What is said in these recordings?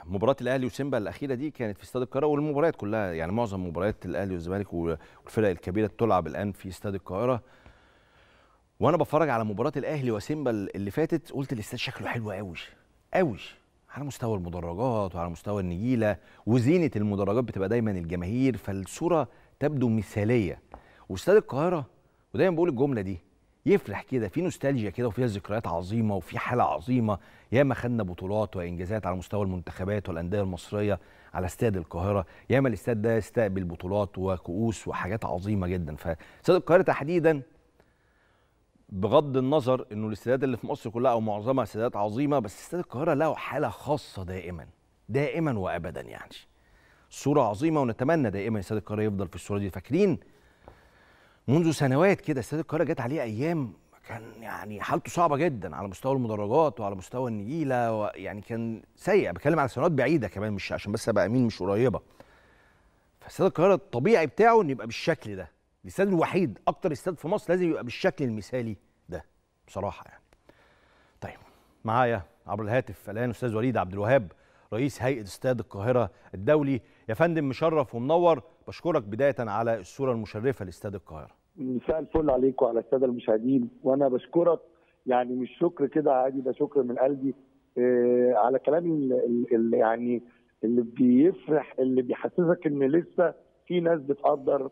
مباراه الاهلي وسيمبا الاخيره دي كانت في استاد القاهره والمباريات كلها يعني معظم مباريات الاهلي والزمالك والفرق الكبيره تلعب الان في استاد القاهره وانا بتفرج على مباراه الاهلي وسيمبا اللي فاتت قلت الاستاد شكله حلو قوي قوي على مستوى المدرجات وعلى مستوى النجيله وزينه المدرجات بتبقى دايما الجماهير فالصوره تبدو مثاليه واستاد القاهره ودايما بقول الجمله دي يفرح كده في نوستالجيا كده وفيها ذكريات عظيمه وفي حاله عظيمه ياما خدنا بطولات وانجازات على مستوى المنتخبات والانديه المصريه على استاد القاهره ياما الاستاد ده استقبل بطولات وكؤوس وحاجات عظيمه جدا فاستاد القاهره تحديدا بغض النظر انه الاستادات اللي في مصر كلها او معظمها استادات عظيمه بس استاد القاهره له حاله خاصه دائما دائما وابدا يعني صوره عظيمه ونتمنى دائما استاد القاهره يفضل في الصوره دي فاكرين منذ سنوات كده استاد القاهره جت عليه ايام كان يعني حالته صعبه جدا على مستوى المدرجات وعلى مستوى النجيله يعني كان سيء بتكلم على سنوات بعيده كمان مش عشان بس ابقى امين مش قريبه فاستاد القاهره الطبيعي بتاعه انه يبقى بالشكل ده الاستاد الوحيد اكتر استاد في مصر لازم يبقى بالشكل المثالي ده بصراحه يعني طيب معايا عبر الهاتف الان استاذ وليد عبد الوهاب رئيس هيئه استاد القاهره الدولي يا فندم مشرف ومنور بشكرك بدايه على الصوره المشرفه لاستاد القاهره مساء الفل عليك وعلى الساده المشاهدين وانا بشكرك يعني مش شكر كده عادي ده شكر من قلبي آه على كلام اللي يعني اللي بيفرح اللي بيحسسك ان لسه في ناس بتقدر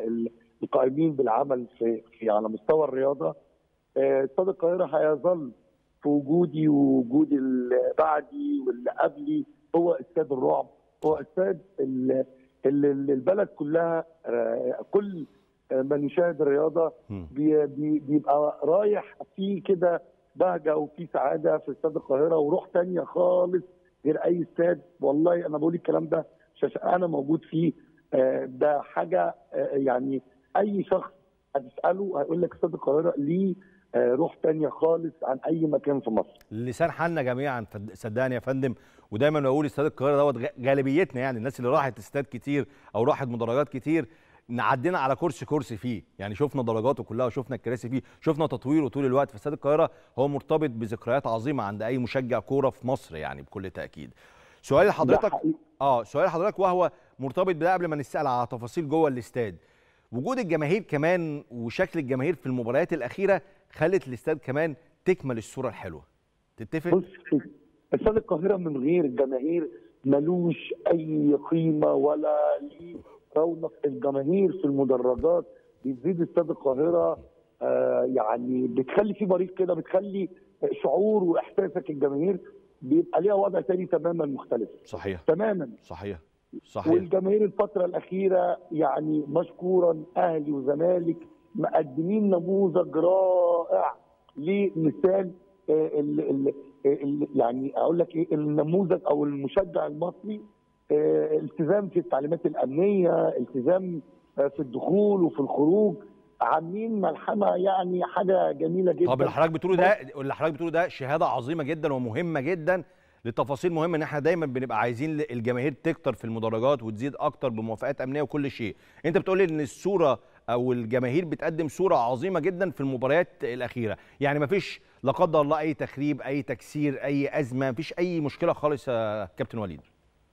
القائمين بالعمل في, في على مستوى الرياضه استاد آه القاهره هيظل في وجودي ووجود اللي بعدي واللي قبلي هو استاد الرعب هو استاد اللي البلد كلها آه كل من يشاهد الرياضه بي بي بيبقى رايح في كده بهجه وفي سعاده في استاد القاهره وروح تانية خالص غير اي استاد والله انا بقول الكلام ده عشان انا موجود فيه ده حاجه يعني اي شخص هتساله هيقول لك استاد القاهره ليه روح تانية خالص عن اي مكان في مصر لسان حالنا جميعا صدقني يا فندم ودايما بقول استاد القاهره دوت غالبيتنا يعني الناس اللي راحت استاد كتير او راحت مدرجات كتير عدينا على كرسي كرسي فيه يعني شفنا درجاته كلها وشفنا الكراسي فيه شفنا تطويره طول الوقت فاستاد القاهره هو مرتبط بذكريات عظيمه عند اي مشجع كوره في مصر يعني بكل تاكيد سؤال لحضرتك اه سؤال لحضرتك وهو مرتبط بده قبل ما نسال على تفاصيل جوه الاستاد وجود الجماهير كمان وشكل الجماهير في المباريات الاخيره خلت الاستاد كمان تكمل الصوره الحلوه تتفق بص استاد القاهره من غير الجماهير ملوش اي قيمه ولا ليه رونق الجماهير في المدرجات بتزيد استاد القاهره آه يعني بتخلي في بريق كده بتخلي شعور واحساسك الجماهير بيبقى ليها وضع تاني تماما مختلف صحيح تماما صحيح صحيح والجماهير الفتره الاخيره يعني مشكورا اهلي وزمالك مقدمين نموذج رائع لمثال آه ال ال ال يعني اقول لك ايه النموذج او المشجع المصري آه التزام في التعليمات الامنيه التزام آه في الدخول وفي الخروج عاملين ملحمه يعني حاجه جميله جدا طب اللي حضرتك بتقوله ده اللي حضرتك بتقوله ده شهاده عظيمه جدا ومهمه جدا لتفاصيل مهمه ان احنا دايما بنبقى عايزين الجماهير تكتر في المدرجات وتزيد اكتر بموافقات امنيه وكل شيء انت بتقولي ان الصوره او الجماهير بتقدم صوره عظيمه جدا في المباريات الاخيره يعني ما فيش لا قدر الله اي تخريب اي تكسير اي ازمه ما فيش اي مشكله خالص يا كابتن وليد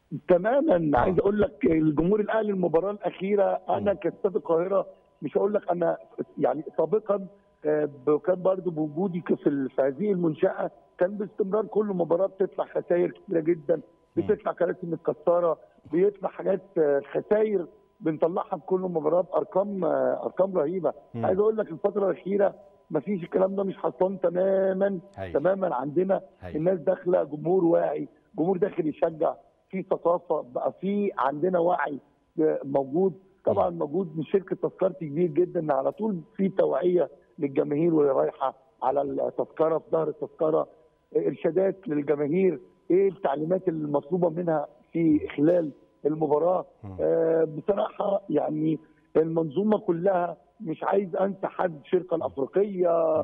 تماما آه. عايز اقول لك الجمهور الاهلي المباراه الاخيره انا كاستاد القاهره مش هقول لك انا يعني سابقا كان برضه بوجودي في هذه المنشاه كان باستمرار كل مباراه بتطلع خسائر كتيره جدا بتطلع كراسي متكسره بيطلع حاجات خسائر بنطلعها في كل مباراه بارقام ارقام رهيبه م. عايز اقول لك الفتره الاخيره ما فيش الكلام ده مش حصان تماما هي. تماما عندنا هي. الناس داخله جمهور واعي جمهور داخل يشجع في ثقافه بقى في عندنا وعي موجود طبعا موجود من شركه تذكرتي كبير جدا ان على طول في توعيه للجماهير وهي رايحه على التذكره في ظهر التذكره ارشادات للجماهير ايه التعليمات المطلوبه منها في خلال المباراه آه بصراحه يعني المنظومه كلها مش عايز انسى حد الشركه الافريقيه آه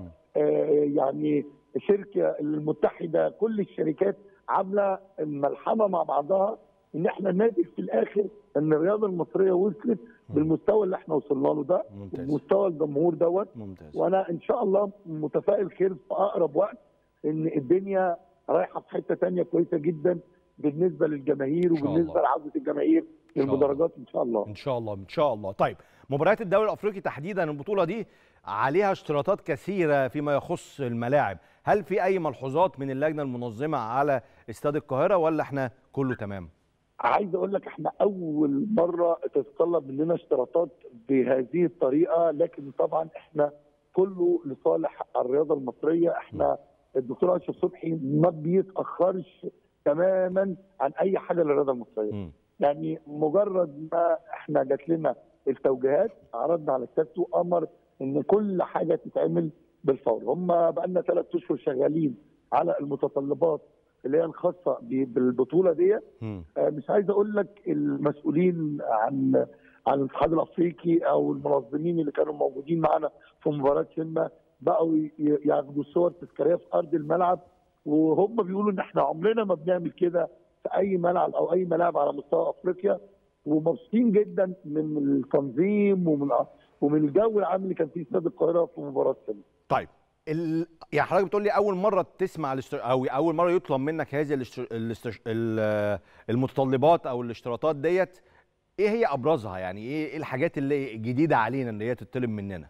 يعني الشركه المتحده كل الشركات عامله الملحمه مع بعضها ان احنا ناتج في الاخر ان الرياضه المصريه وصلت بالمستوى اللي احنا وصلنا له ده مستوى الجمهور دوت ممتاز. وانا ان شاء الله متفائل خير في اقرب وقت ان الدنيا رايحه في حته ثانيه كويسه جدا بالنسبه للجماهير شاء وبالنسبه الله. لعوده الجماهير شاء الله. للمدرجات ان شاء الله ان شاء الله ان شاء الله طيب مباريات الدوري الافريقي تحديدا البطوله دي عليها اشتراطات كثيره فيما يخص الملاعب هل في اي ملحوظات من اللجنه المنظمه على استاد القاهره ولا احنا كله تمام عايز اقول لك احنا اول مره تتطلب مننا اشتراطات بهذه الطريقه لكن طبعا احنا كله لصالح الرياضه المصريه احنا الدكتور اشرف صبحي ما بيتاخرش تماما عن اي حاجه للرياضه المصريه مم. يعني مجرد ما احنا جات لنا التوجيهات عرضنا على السبت وامر ان كل حاجه تتعمل بالفور هم بقى لنا ثلاث اشهر شغالين على المتطلبات اللي هي الخاصه ب- بالبطوله دي مم. آه، مش عايز اقول لك المسؤولين عن عن الاتحاد الافريقي او المنظمين اللي كانوا موجودين معانا في مباراه سيمبا بقوا ي- ياخدوا صور تذكاريه في ارض الملعب وهم بيقولوا ان احنا عمرنا ما بنعمل كده في اي ملعب او اي ملاعب على مستوى افريقيا ومبسوطين جدا من التنظيم ومن ومن الجو العام اللي كان فيه استاد القاهره في مباراه سيمبا طيب ال... يعني حضرتك بتقول لي اول مره تسمع الاستر... او اول مره يطلب منك هذه الاستر... الاستر... ال- المتطلبات او الاشتراطات ديت ايه هي ابرزها يعني ايه إيه الحاجات اللي جديده علينا اللي هي تطلب مننا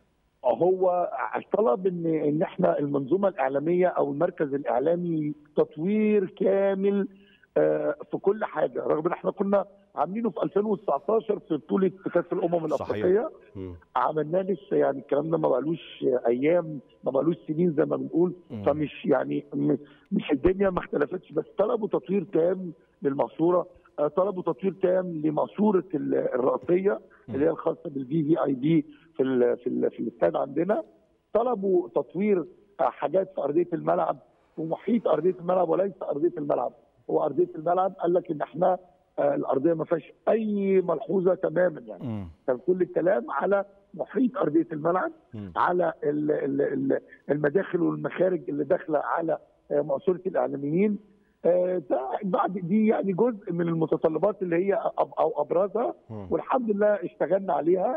هو طلب ان ان احنا المنظومه الاعلاميه او المركز الاعلامي تطوير كامل آه، في كل حاجه رغم ان احنا كنا عاملينه في 2019 في بطوله كاس الامم صحيح. الافريقيه مم. عملناه لسه يعني الكلام ده ما بقالوش ايام ما بقالوش سنين زي ما بنقول مم. فمش يعني م- مش الدنيا ما اختلفتش بس طلبوا تطوير تام للمقصوره آه، طلبوا تطوير تام لمقصوره ال- الرئاسيه اللي هي الخاصه بالفي في اي بي في ال في ال في الاستاد عندنا طلبوا تطوير آه، حاجات في ارضيه الملعب ومحيط ارضيه الملعب وليس ارضيه الملعب هو ارضيه الملعب قال لك ان احنا آه، الارضيه ما فيهاش اي ملحوظه تماما يعني مم. كان كل الكلام على محيط ارضيه الملعب مم. على ال- ال- ال- المداخل والمخارج اللي داخله على آه، مقصوره الاعلاميين آه، ده بعد دي يعني جزء من المتطلبات اللي هي أب- او ابرزها مم. والحمد لله اشتغلنا عليها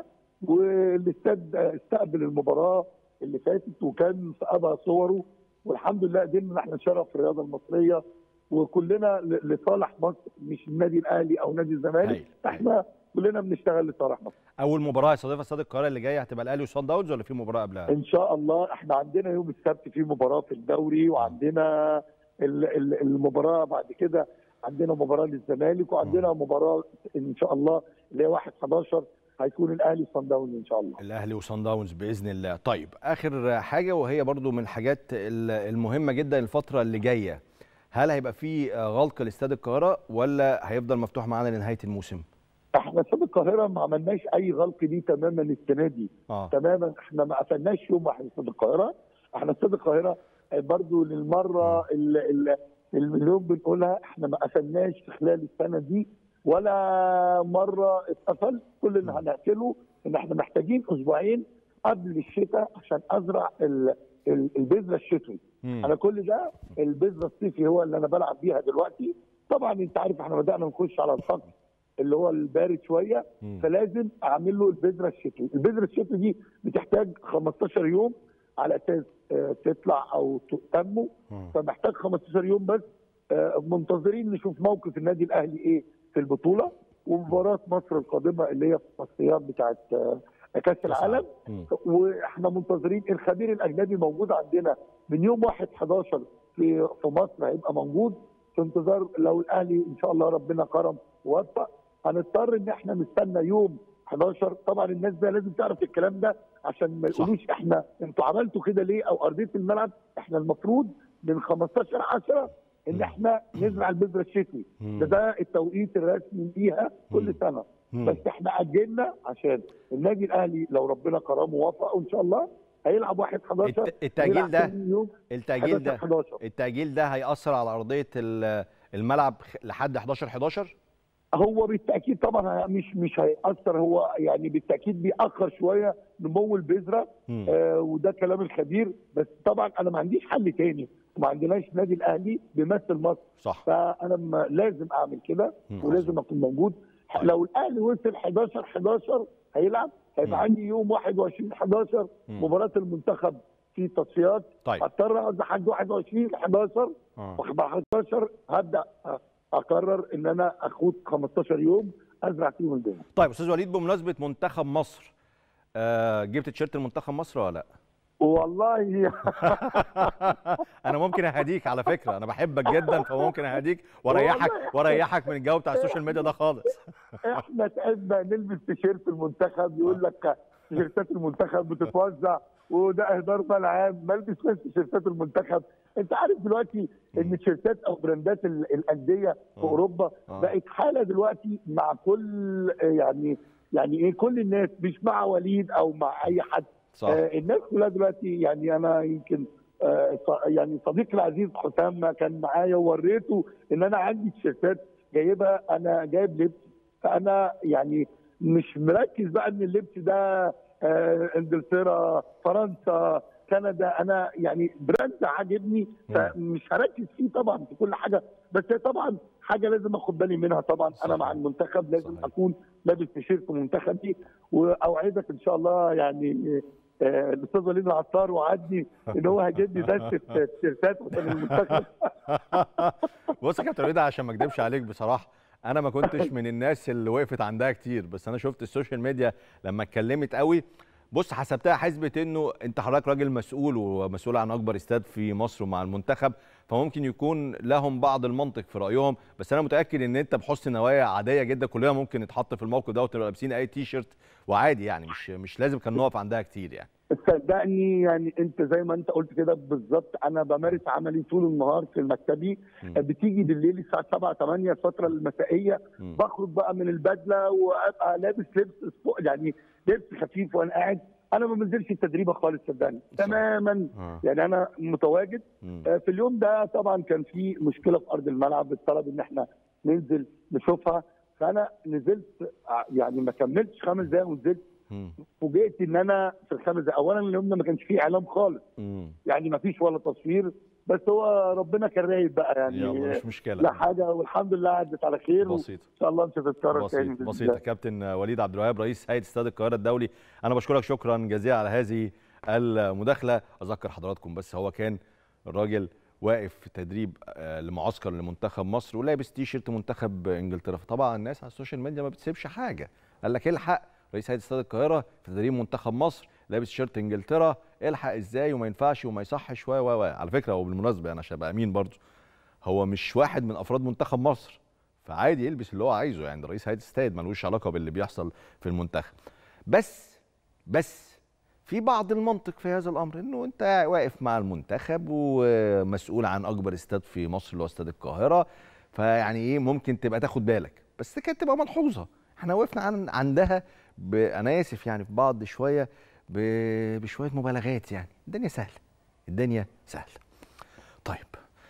والاستاد آه، استقبل المباراه اللي فاتت وكان في ابهى صوره والحمد لله قدرنا ان احنا نشرف الرياضه المصريه وكلنا ل- لصالح مصر مش النادي الاهلي او نادي الزمالك هايل. احنا كلنا بنشتغل لصالح مصر اول مباراه يستضيفها استاد القاهره اللي جايه هتبقى الاهلي وصن داونز ولا في مباراه قبلها ان شاء الله احنا عندنا يوم السبت في مباراه في الدوري وعندنا ال- ال- المباراه بعد كده عندنا مباراه للزمالك وعندنا مباراه ان شاء الله اللي هي 1 11 هيكون الاهلي صن داونز ان شاء الله الاهلي وصن داونز باذن الله طيب اخر حاجه وهي برضو من الحاجات ال- المهمه جدا الفتره اللي جايه هل هيبقى في غلق لاستاد القاهره ولا هيفضل مفتوح معانا لنهايه الموسم احنا استاد القاهره ما عملناش اي غلق دي تماما السنه دي اه تماما احنا ما قفلناش يوم واحد استاد القاهره احنا استاد القاهره برضو للمره ال- ال- المليون بنقولها احنا ما قفلناش في خلال السنه دي ولا مره اتقفل كل اللي هنقفله ان احنا محتاجين اسبوعين قبل الشتاء عشان ازرع ال- ال- البذره الشتوي مم. انا كل ده البذره الصيفي هو اللي انا بلعب بيها دلوقتي طبعا انت عارف احنا بدانا نخش على الفصل اللي هو البارد شويه مم. فلازم اعمل له البذره الشتوي البذره الشتوي دي بتحتاج 15 يوم على اساس آه، تطلع او تنمو مم. فمحتاج 15 يوم بس آه، منتظرين نشوف موقف النادي الاهلي ايه في البطوله ومباراه مصر القادمه اللي هي في التصفيات بتاعت آه، كاس العالم مم. واحنا منتظرين الخبير الاجنبي موجود عندنا من يوم 1 11 في في مصر هيبقى موجود في انتظار لو الاهلي ان شاء الله ربنا كرم ووفق هنضطر ان احنا نستنى يوم 11 طبعا الناس بقى لازم تعرف الكلام ده عشان ما صح. يقولوش احنا انتوا عملتوا كده ليه او ارضيه الملعب احنا المفروض من 15 10 ان مم. احنا نزرع البذره الشتوي مم. ده ده التوقيت الرسمي ليها مم. كل سنه مم. بس احنا اجلنا عشان النادي الاهلي لو ربنا كرمه ووفقه ان شاء الله هيلعب 1 11 الت- التأجيل هيلعب ده تاني يوم التأجيل 11 ده 11 التأجيل ده هيأثر على أرضية ال- الملعب خ- لحد 11 11 هو بالتاكيد طبعا مش مش هياثر هو يعني بالتاكيد بيأخر شويه نمو البذره مم. آه وده كلام الخبير بس طبعا انا ما عنديش حل تاني وما عندناش نادي الاهلي بيمثل مصر صح فانا ما- لازم اعمل كده مم. ولازم اكون موجود طيب. لو الاهلي وصل 11 11 هيلعب مم. هيبقى عندي يوم 21 11 مم. مباراه المنتخب في التصفيات طيب هضطر اقعد لحد 21 11 آه. وبعد 11 هبدا اقرر ان انا اخد 15 يوم ازرع فيهم الجنة طيب استاذ وليد بمناسبه منتخب مصر آه جبت تيشيرت المنتخب مصر ولا لا والله انا ممكن اهديك على فكره انا بحبك جدا فممكن اهديك واريحك واريحك من الجو بتاع السوشيال ميديا ده خالص احنا تعبنا نلبس تيشيرت المنتخب يقول لك تيشيرتات المنتخب بتتوزع وده اهدار مال عام ما البس بس تيشيرتات المنتخب انت عارف دلوقتي ان تيشيرتات او براندات ال- الانديه في آه. اوروبا آه. بقت حاله دلوقتي مع كل يعني يعني ايه كل الناس مش مع وليد او مع اي حد صح آه الناس كلها دلوقتي يعني انا يمكن آه ص- يعني صديقي العزيز حسام كان معايا ووريته ان انا عندي تيشيرتات جايبها انا جايب لبس فانا يعني مش مركز بقى ان اللبس ده آه انجلترا فرنسا كندا انا يعني براند عاجبني فمش هركز فيه طبعا في كل حاجه بس هي طبعا حاجه لازم اخد بالي منها طبعا صحيح. انا مع المنتخب لازم صحيح. اكون لابس تيشيرت منتخبي واوعدك ان شاء الله يعني آه، الاستاذ وليد العطار وعدني ان هو هيجيب لي دسته تيشيرتات عشان المنتخب بص يا كابتن وليد عشان ما اكدبش عليك بصراحه انا ما كنتش من الناس اللي وقفت عندها كتير بس انا شفت السوشيال ميديا لما اتكلمت قوي بص حسبتها حسبه انه انت حضرتك راجل مسؤول ومسؤول عن اكبر استاد في مصر ومع المنتخب فممكن يكون لهم بعض المنطق في رايهم بس انا متاكد ان انت بحسن نوايا عاديه جدا كلنا ممكن نتحط في الموقف ده وتبقى لابسين اي تي شيرت وعادي يعني مش مش لازم كان نقف عندها كتير يعني صدقني يعني انت زي ما انت قلت كده بالظبط انا بمارس عملي طول النهار في المكتبي مم. بتيجي بالليل الساعه 7 8 الفتره المسائيه مم. بخرج بقى من البدله وابقى لابس لبس سبو- يعني لبس خفيف وانا قاعد انا ما بنزلش التدريبه خالص صدقني صح. تماما آه. يعني انا متواجد مم. آه، في اليوم ده طبعا كان في مشكله في ارض الملعب الطلب ان احنا ننزل نشوفها فانا نزلت آه، يعني ما كملتش خمس دقايق ونزلت مم. فوجئت ان انا في الخمس دقايق اولا اليوم ده ما كانش فيه اعلام خالص مم. يعني ما فيش ولا تصوير بس هو ربنا كان رايد بقى يعني يلا مش مشكله لا حاجه والحمد لله عدت على خير وان بسيطه شاء الله مش هتتكرر تاني بسيط بإذن بسيطة الله. كابتن وليد عبد الوهاب رئيس هيئة استاد القاهرة الدولي أنا بشكرك شكرا جزيلا على هذه المداخلة أذكر حضراتكم بس هو كان الراجل واقف في تدريب آه، لمعسكر لمنتخب مصر ولابس تي شيرت منتخب انجلترا فطبعا الناس على السوشيال ميديا ما بتسيبش حاجه قال لك الحق رئيس هيئه استاد القاهره في تدريب منتخب مصر لابس شيرت انجلترا الحق ازاي وما ينفعش وما يصحش و و و على فكره هو بالمناسبه انا عشان ابقى امين برضه هو مش واحد من افراد منتخب مصر فعادي يلبس اللي هو عايزه يعني ده رئيس هيئه استاد ملوش علاقه باللي بيحصل في المنتخب بس بس في بعض المنطق في هذا الامر انه انت واقف مع المنتخب ومسؤول عن اكبر استاد في مصر اللي هو استاد القاهره فيعني ايه ممكن تبقى تاخد بالك بس دي كانت تبقى ملحوظه احنا وقفنا عن عندها ب... انا اسف يعني في بعض شويه ب... بشويه مبالغات يعني الدنيا سهله الدنيا سهله طيب